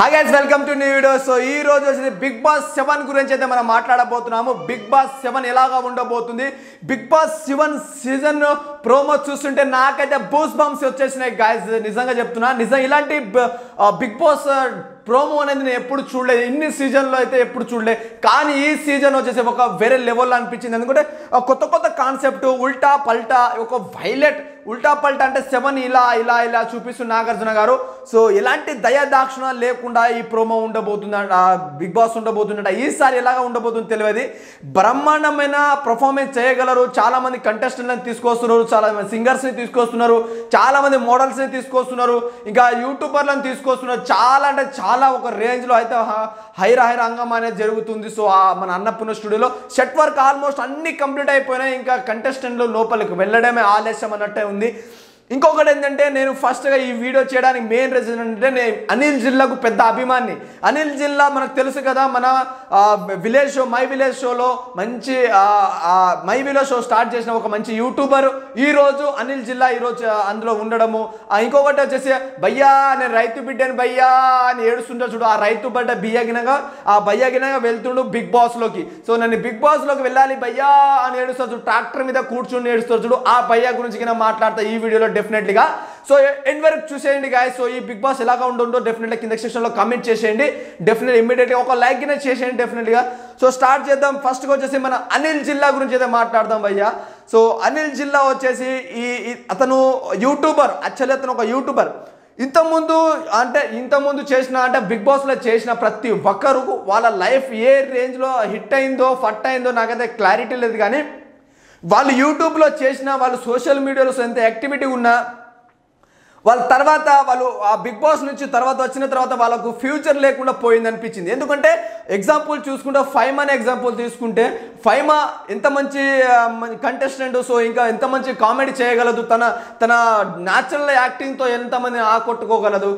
hi guys welcome to new video so ఈ రోజు వచ్చేసి బిగ్ బాస్ సెవెన్ గురించి అయితే మనం మాట్లాడబోతున్నాము బిగ్ బాస్ సెవెన్ ఎలాగా ఉండబోతుంది big boss seven season promo చూస్తుంటే నాకైతే బూస్ బంప్స్ వచ్చేసినాయి గాయస్ నిజంగా చెప్తున్నా నిజం ఇలాంటి బిగ్ బాస్ ప్రోమో అనేది నేను ఎప్పుడు చూడలేదు ఇన్ని సీజన్లో అయితే ఎప్పుడు చూడలేదు కానీ ఈ సీజన్ వచ్చేసి ఒక వేరే లెవెల్లో అనిపించింది ఎందుకంటే ఆ కొత్త కొత్త కాన్సెప్ట్ ఉల్టా పల్టా ఒక వైలెట్ ఉల్టా పల్టా అంటే సెవెన్ ఇలా ఇలా ఇలా చూపిస్తూ నాగార్జున గారు సో ఎలాంటి దయాదాక్షిణ లేకుండా ఈ ప్రోమో ఉండబోతుందంట బిగ్ బాస్ ఉండబోతుందంట ఈసారి ఎలాగా ఉండబోతుందో తెలియదు బ్రహ్మాండమైన పర్ఫార్మెన్స్ చేయగలరు చాలా మంది కంటెస్టెంట్లను తీసుకొస్తున్నారు చాలా మంది సింగర్స్ని తీసుకొస్తున్నారు చాలా మంది మోడల్స్ని తీసుకొస్తున్నారు ఇంకా యూట్యూబర్లను తీసుకొస్తున్నారు చాలా అంటే చాలా ఒక రేంజ్లో అయితే హ- హైర హైర అంగం అనేది జరుగుతుంది సో ఆ మన అన్నపూర్ణ స్టూడియోలో సెట్ వర్క్ ఆల్మోస్ట్ అన్ని కంప్లీట్ అయిపోయినాయి ఇంకా కంటెస్టెంట్లు లోపలికి వెళ్ళడమే ఆలస్యం అన్నట్టే ఉంది ఇంకొకటి ఏంటంటే నేను ఫస్ట్గా ఈ వీడియో చేయడానికి మెయిన్ రీజన్ అంటే నేను అనిల్ జిల్లాకు పెద్ద అభిమాని అనిల్ జిల్లా మనకు తెలుసు కదా మన విలేజ్ షో మై విలేజ్ షోలో మంచి ఆ, ఆ, మై విలేజ్ షో స్టార్ట్ చేసిన ఒక మంచి యూట్యూబర్ ఈ రోజు అనిల్ జిల్లా ఈరోజు అందులో ఉండడము ఆ, ఇంకొకటి వచ్చేసి భయ్యా నేను రైతు బిడ్డని భయ్యా అని ఏడుస్తుంటా చూడు ఆ రైతు బిడ్డ బియ్యగినగా ఆ భయ్యగినగా వెళ్తుండు బిగ్ బాస్ లోకి సో నన్ను బిగ్ బాస్ లోకి వెళ్ళాలి భయ్యా అని ఏడుస్తా చూడు ట్రాక్టర్ మీద కూర్చుని ఏడుస్తారు చూడు ఆ భయ్యా గురించి కింద మాట్లాడతా ఈ వీడియోలో డెఫినెట్లీగా సో ఎండ్ వరకు చూసేయండి గాయ సో ఈ బిగ్ బాస్ ఎలాగా ఉంటుందో డెఫినెట్గా కింద సెక్షన్లో కమెంట్ చేసేయండి డెఫినెట్ ఇమీడియట్గా ఒక లైక్ కింద చేసేయండి డెఫినెట్గా సో స్టార్ట్ చేద్దాం ఫస్ట్గా వచ్చేసి మన అనిల్ జిల్లా గురించి అయితే మాట్లాడదాం భయ్యా సో అనిల్ జిల్లా వచ్చేసి ఈ ఈ- అతను యూట్యూబర్ యాక్చువల్లీ అతను ఒక యూట్యూబర్ ఇంతకుముందు అంటే ఇంతకుముందు చేసిన అంటే బిగ్ బాస్లో చేసిన ప్రతి ఒక్కరు వాళ్ళ లైఫ్ ఏ రేంజ్లో హిట్ అయిందో ఫట్ అయిందో నాకైతే క్లారిటీ లేదు కానీ వాళ్ళు యూట్యూబ్లో చేసిన వాళ్ళు సోషల్ మీడియాలో ఎంత యాక్టివిటీ ఉన్నా వాళ్ళ తర్వాత వాళ్ళు ఆ బిగ్ బాస్ నుంచి తర్వాత వచ్చిన తర్వాత వాళ్ళకు ఫ్యూచర్ లేకుండా పోయింది అనిపించింది ఎందుకంటే ఎగ్జాంపుల్ చూసుకుంటే ఫైమ్ అనే ఎగ్జాంపుల్ తీసుకుంటే ఫైమా ఎంత మంచి కంటెస్టెంట్ సో ఇంకా ఎంత మంచి కామెడీ చేయగలదు తన తన న్యాచురల్ యాక్టింగ్తో ఎంతమంది ఆకొట్టుకోగలదు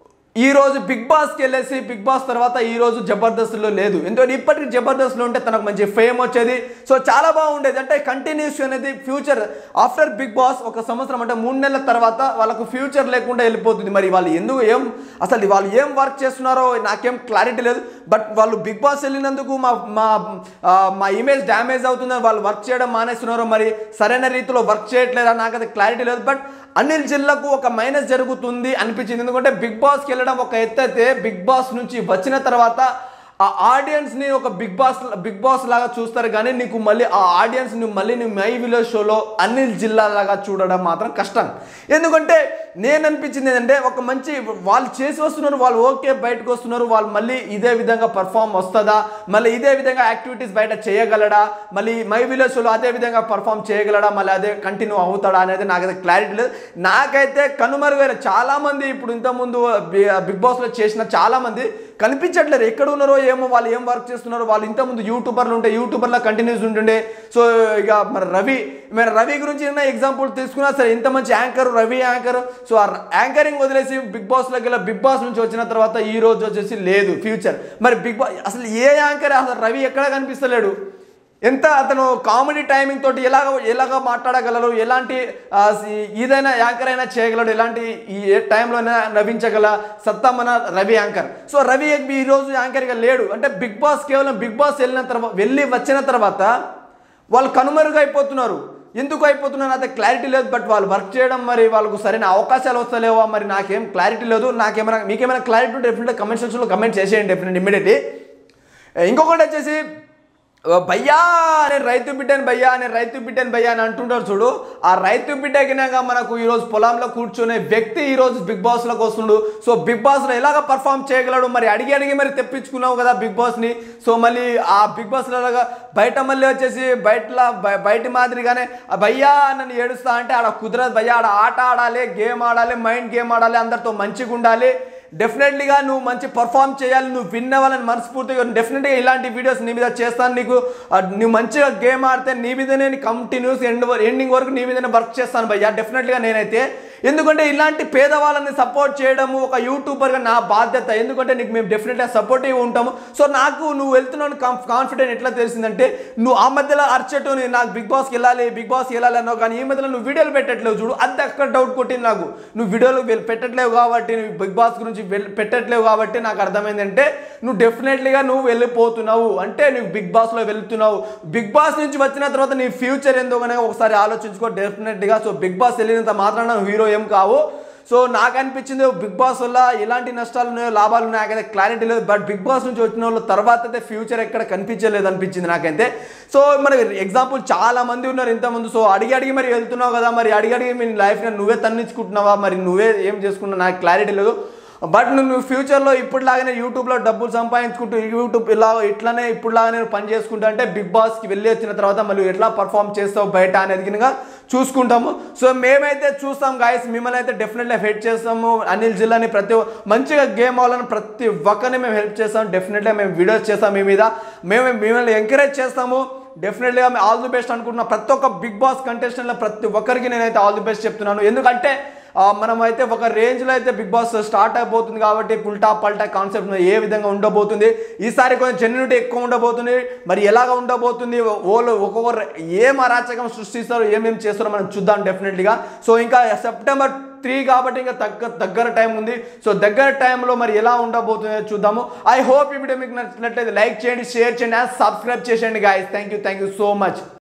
ఈ రోజు బిగ్ బాస్కి వెళ్ళేసి బిగ్ బాస్ తర్వాత ఈ రోజు జబర్దస్త్లో లేదు ఎందుకంటే ఇప్పటికి జబర్దస్త్లో ఉంటే తనకు మంచి ఫేమ్ వచ్చేది సో చాలా బాగుండేది అంటే కంటిన్యూస్ అనేది ఫ్యూచర్ ఆఫ్టర్ బిగ్ బాస్ ఒక సంవత్సరం అంటే మూడు నెలల తర్వాత వాళ్ళకు ఫ్యూచర్ లేకుండా వెళ్ళిపోతుంది మరి వాళ్ళు ఎందుకు ఏం అసలు వాళ్ళు ఏం వర్క్ చేస్తున్నారో నాకేం క్లారిటీ లేదు బట్ వాళ్ళు బిగ్ బాస్ వెళ్ళినందుకు మా మా ఆ, మా ఇమేజ్ డ్యామేజ్ అవుతుందని వాళ్ళు వర్క్ చేయడం మానేస్తున్నారో మరి సరైన రీతిలో వర్క్ చేయట్లేదా నాకైతే క్లారిటీ లేదు బట్ అనిల్ జిల్లాకు ఒక మైనస్ జరుగుతుంది అనిపించింది ఎందుకంటే బిగ్ బాస్కి వెళ్ళడం ఒక ఎత్తు అయితే బిగ్ బాస్ నుంచి వచ్చిన తర్వాత ఆ ఆడియన్స్ని ఒక బిగ్ బాస్ బిగ్ బాస్ లాగా చూస్తారు కానీ నీకు మళ్ళీ ఆ ఆడియన్స్ని మళ్ళీ నీ మై విలేజ్ షోలో అనిల్ జిల్లా లాగా చూడడం మాత్రం కష్టం ఎందుకంటే నేను అనిపించింది ఏంటంటే ఒక మంచి వాళ్ళు చేసి వస్తున్నారు వాళ్ళు ఓకే బయటకు వస్తున్నారు వాళ్ళు మళ్ళీ ఇదే విధంగా పర్ఫామ్ వస్తుందా మళ్ళీ ఇదే విధంగా యాక్టివిటీస్ బయట చేయగలడా మళ్ళీ మై విలేజ్ షోలో అదే విధంగా పర్ఫామ్ చేయగలడా మళ్ళీ అదే కంటిన్యూ అవుతాడా అనేది నాకైతే క్లారిటీ లేదు నాకైతే కనుమరుగైన చాలా మంది ఇప్పుడు ఇంతకుముందు బి- బిగ్ బాస్లో చేసిన చాలా మంది కనిపించట్లేదు ఎక్కడ ఉన్నారో ఏమో వాళ్ళు ఏం వర్క్ చేస్తున్నారో వాళ్ళు ఇంతకుముందు యూట్యూబర్లు ఉంటే యూట్యూబర్లో కంటిన్యూస్ ఉంటుండే సో ఇక మరి రవి మరి రవి గురించి ఏమైనా ఎగ్జాంపుల్ తీసుకున్నా సరే ఇంత మంచి యాంకర్ రవి యాంకర్ సో ఆ యాంకరింగ్ వదిలేసి బిగ్ బాస్లోకి వెళ్ళి బిగ్ బాస్ నుంచి వచ్చిన తర్వాత ఈ రోజు వచ్చేసి లేదు ఫ్యూచర్ మరి బిగ్ బాస్ అసలు ఏ యాంకర్ అసలు రవి ఎక్కడ కనిపిస్తలేడు ఎంత అతను కామెడీ టైమింగ్ తోటి ఎలాగ ఎలాగ మాట్లాడగలరు ఎలాంటి ఆ, సి- ఏదైనా యాంకర్ అయినా చేయగలడు ఎలాంటి ఈ ఏ టైంలోనైనా నవ్వించగల సత్తా మన రవి యాంకర్ సో రవి ఈ రోజు యాంకర్గా లేడు అంటే బిగ్ బాస్ కేవలం బిగ్ బాస్ వెళ్ళిన తర్వాత వెళ్ళి వచ్చిన తర్వాత వాళ్ళు కనుమరుగు అయిపోతున్నారు ఎందుకు అయిపోతున్నారు అయితే క్లారిటీ లేదు బట్ వాళ్ళు వర్క్ చేయడం మరి వాళ్ళకు సరైన అవకాశాలు వస్తలేవా మరి నాకేం క్లారిటీ లేదు నాకేమైనా మీకేమైనా క్లారిటీ ఉంటే డెఫినెట్గా కమెంట్ సెక్షన్లో కమెంట్ చేసేయండి డెఫినెట్ ఇమ్మీడియట్లీ ఇంకొకటి వచ్చేసి భయ్యా నేను రైతు బిడ్డని భయ్యా నేను రైతు బిడ్డని భయ్యా అని అంటుంటారు చూడు ఆ రైతు బిడ్డకినాక మనకు ఈరోజు పొలంలో కూర్చునే వ్యక్తి ఈరోజు బిగ్ బాస్లోకి వస్తుండు సో బిగ్ బాస్లో ఎలాగ పర్ఫామ్ చేయగలడు మరి అడిగి అడిగి మరి తెప్పించుకున్నావు కదా బిగ్ బాస్ని సో మళ్ళీ ఆ బిగ్ బాస్లో లాగా బయట మళ్ళీ వచ్చేసి బయట బయట మాదిరిగానే ఆ భయ్యా నన్ను ఏడుస్తా అంటే ఆడ కుదరదు భయ్యా ఆడ ఆట ఆడాలి గేమ్ ఆడాలి మైండ్ గేమ్ ఆడాలి అందరితో మంచిగా ఉండాలి డెఫినెట్లీగా నువ్వు మంచి పర్ఫామ్ చేయాలి నువ్వు విన్ అవ్వాలని మనస్ఫూర్తిగా డెఫినెట్గా ఇలాంటి వీడియోస్ నీ మీద చేస్తాను నీకు ఆ, నువ్వు మంచిగా గేమ్ ఆడితే నీ మీదనే కంటిన్యూస్ ఎండ్ ఎండింగ్ వరకు నీ మీదనే వర్క్ చేస్తాను భయ్యా డెఫినెట్గా నేనైతే ఎందుకంటే ఇలాంటి పేదవాళ్ళని సపోర్ట్ చేయడము ఒక యూట్యూబర్గా నా బాధ్యత ఎందుకంటే నీకు మేము డెఫినెట్గా సపోర్టివ్ ఉంటాము సో నాకు నువ్వు వెళ్తున్నావు కాన్ఫిడెంట్ ఎట్లా తెలిసిందంటే నువ్వు ఆ మధ్యలో అర్చటు నాకు బిగ్ బాస్కి వెళ్ళాలి బిగ్ బాస్కి వెళ్ళాలి అన్నావు కానీ ఈ మధ్యలో నువ్వు వీడియోలు పెట్టట్లేవు చూడు అది అక్కడ డౌట్ కొట్టింది నాకు నువ్వు వీడియోలు వెల్- పెట్టట్లేవు కాబట్టి నువ్వు బిగ్ బాస్ గురించి వెల్- పెట్టట్లేవు కాబట్టి నాకు అర్థమైందంటే నువ్వు డెఫినెట్లీగా నువ్వు వెళ్ళిపోతున్నావు అంటే నువ్వు బిగ్ బాస్లో వెళ్తున్నావు బిగ్ బాస్ నుంచి వచ్చిన తర్వాత నీ ఫ్యూచర్ ఏందో కనుక ఒకసారి ఆలోచించుకో డెఫినెట్గా సో బిగ్ బాస్ వెళ్ళినంత మాత్రాన నువ్వు హీరో ఏం కావు సో నాకు అనిపించింది బిగ్ బాస్ వల్ల ఎలాంటి నష్టాలు ఉన్నాయో లాభాలు ఉన్నాయో నాకైతే క్లారిటీ లేదు బట్ బిగ్ బాస్ నుంచి వచ్చిన వాళ్ళ తర్వాత అయితే ఫ్యూచర్ ఎక్కడ కనిపించలేదు అనిపించింది నాకైతే సో మరి ఎగ్జాంపుల్ చాలా మంది ఉన్నారు ఇంతమంది సో అడిగి అడిగి మరి వెళ్తున్నావు కదా మరి అడిగి అడిగి మీ లైఫ్ని నువ్వే తన్నించుకుంటున్నావా మరి నువ్వే ఏం చేసుకున్నావు నాకు క్లారిటీ లేదు బట్ నువ్వు ఫ్యూచర్లో ఇప్పుడులాగానే యూట్యూబ్లో డబ్బులు సంపాదించుకుంటూ యూట్యూబ్ ఇలా ఇట్లానే ఇప్పుడులాగానే పని చేసుకుంటా అంటే బిగ్ బాస్కి వెళ్ళి వచ్చిన తర్వాత మళ్ళీ ఎట్లా పర్ఫామ్ చేస్తావు బయట అనేది కనుక చూసుకుంటాము సో మేమైతే చూస్తాం గాయస్ మిమ్మల్ని అయితే డెఫినెట్లీ హెల్ప్ చేస్తాము అనిల్ జిల్లాని ప్రతి ఒ- మంచిగా గేమ్ అవ్వాలని ప్రతి ఒక్కరిని మేము హెల్ప్ చేస్తాం డెఫినెట్లీ మేము వీడియోస్ చేస్తాం మీ మీద మేము మిమ్మల్ని ఎంకరేజ్ చేస్తాము డెఫినెట్లీగా ఆల్ ది బెస్ట్ అనుకుంటున్నా ప్రతి ఒక్క బిగ్ బాస్ కంటెస్టెంట్లో ప్రతి ఒక్కరికి నేనైతే ఆల్ ది బెస్ట్ చెప్తున్నాను ఎందుకంటే ఆ, మనం అయితే ఒక రేంజ్లో అయితే బిగ్ బాస్ స్టార్ట్ అయిపోతుంది కాబట్టి పుల్టా పల్టా కాన్సెప్ట్ ఏ విధంగా ఉండబోతుంది ఈసారి కొంచెం జెన్యునిటీ ఎక్కువ ఉండబోతుంది మరి ఎలాగ ఉండబోతుంది ఓళ్ళు ఒక్కొక్కరు ఏం అరాచకం సృష్టిస్తారో ఏమేమి చేస్తారో మనం చూద్దాం డెఫినెట్లీగా సో ఇంకా సెప్టెంబర్ త్రీ కాబట్టి ఇంకా దగ్గర దగ్గర టైం ఉంది సో దగ్గర టైంలో మరి ఎలా ఉండబోతుందో చూద్దాము ఐ హోప్ ఈ వీడియో మీకు నచ్చినట్లయితే లైక్ చేయండి షేర్ చేయండి అండ్ సబ్స్క్రైబ్ చేసేయండి guys thank you thank you so much